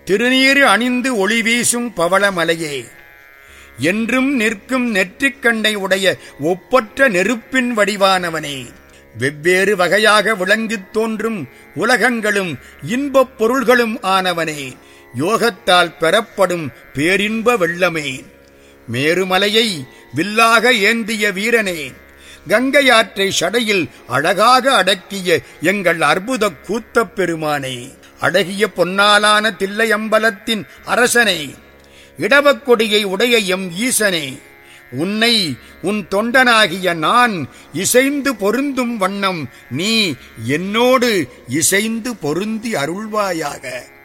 திருநீறு அணிந்து ஒளி வீசும் பவளமலையே என்றும் நிற்கும் நெற்றிக்கண்ணை உடைய ஒப்பற்ற நெருப்பின் வடிவானவனே வெவ்வேறு வகையாக விளங்கித் தோன்றும் உலகங்களும் இன்பப் பொருள்களும் ஆனவனே யோகத்தால் பெறப்படும் பேரின்ப வெள்ளமே மேருமலையை வில்லாக ஏந்திய வீரனே கங்கையாற்றை சடையில் அழகாக அடக்கிய எங்கள் அற்புத கூத்தப் பெருமானே அழகிய பொன்னாலான தில்லையம்பலத்தின் அரசனே இடவக்கொடியை உடைய எம் ஈசனே உன்னை உன் தொண்டனாகிய நான் இசைந்து பொருந்தும் வண்ணம் நீ என்னோடு இசைந்து பொருந்தி அருள்வாயாக